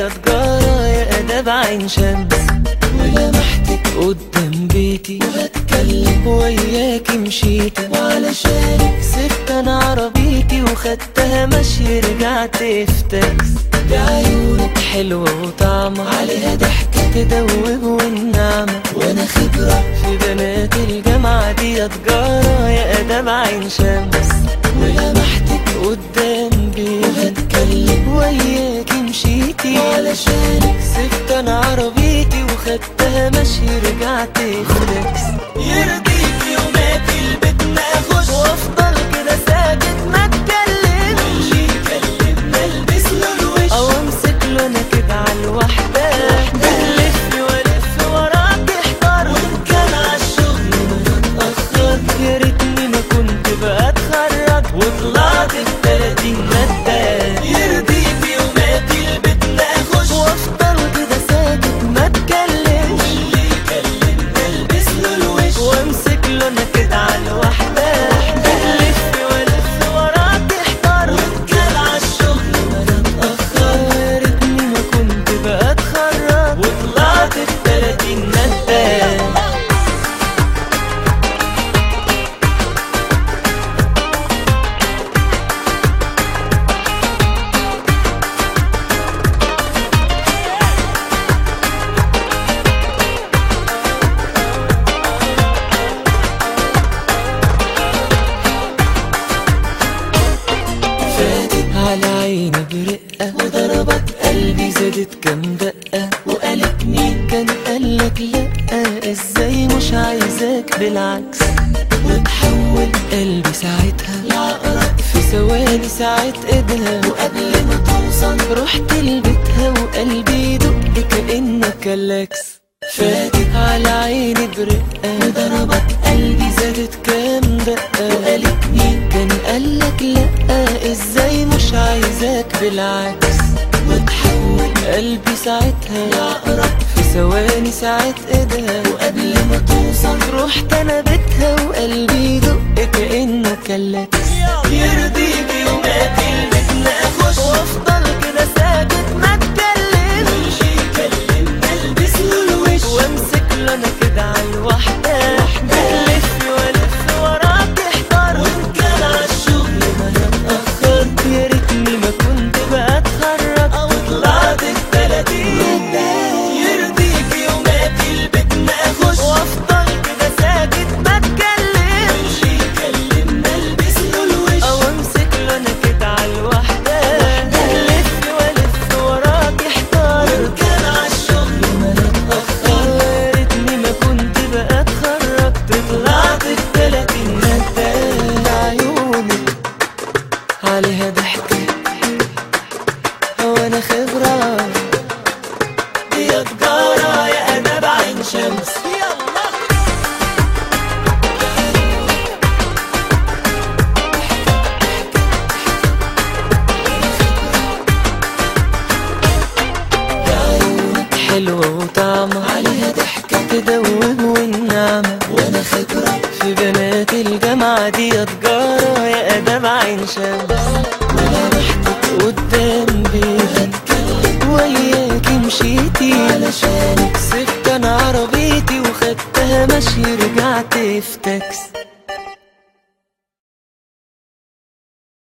يا تجارة يا أداب عين شمس ولمحتك قدام بيتي وهتكلم وياكي مشيتي وعلشانك سبت انا عربيتي وخدتها مشي رجعت في تاكس بعيونك حلوة وطعمة عليها ضحكة تدوب والنعمة وانا خبرة في بنات الجامعة دي يا تجارة يا أداب عين شمس ولمحتك قدام بيتي وهتكلم وياكي مشيتي وعلشانك سبت انا عربيتي وخدتها مشي رجعت في تاكس يرضيك يوماتي البيت ما اخش وافضل كده ساكت ما اتكلمش واللي يكلمنا البس له الوش او امسك له انا كده على الوحده بلف والف وراك احتار وان كان عالشغل ما اتاخر يا ريتني ما كنت بقى اتخرج وطلعت في 30 ماده يرضيك يوماتي البيت ما اخش وافضل كده ساكت ما اتكلمش واللي يكلمنا البس له الوش وامسك له انا كده على الوحده بلف والف وراك احتار وان كان عالشغل ما انا اتاخر يا ريتني ما كنت بقى اتخرج وطلعت في 30 ماده فاتت على عيني برقة وضربت قلبي زادت كام دقة وقالت مين كان قالك لأ ازاي مش عايزاك بالعكس وتحول قلبي ساعتها لعقرب في ثواني ساعة ايدها وقبل ما توصل رحت لبيتها وقلبي يدق كأنه كلاكس فاتت على عيني برقة وضربت قلبي زادت كام دقة وقالت مين كان قالك لأ ازاي مش عايزاك بالعكس وتحول قلبي ساعتها لعقرب في ثواني ساعة ايدها وقبل ما توصل رحت انا بيتها وقلبي يدق كأنه كلاكس يرضيك يوماتي البيت ما اخش وافضل كده ساكت ما اتكلمش واللي يكلمنا البس له الوش وامسك له انا كده على الوحده بلف والف وراك احتار وان كان عالشغل ما انا اتاخرت يا ريتني ما كنت بقى اتخرج او طلعت التلاتين يرضيك يوماتي البيت ما اخش وافضل كده ساكت ما اتكلمش واللي يكلمنا البس له الوش او امسك له انا كده على الوحده بلف والف وراك احتار وان كان عالشغل ما انا اتاخرت يا ريتني ما كنت بقى اتخرجت طلعت التلاتين مادة عيونك عليها ضحكة وانا خبرة دي يا تجارة يا أداب عين شمس يلا عيونك حلوة وطعمة عليها ضحكة تدوب والنعمة وانا خبرة في بنات الجامعة دي يا تجارة يا أداب عين شمس ولمحتك قدام بيتي وياكي مشيتي علشانك سبت انا عربيتي وخدتها مشي رجعت في تاكس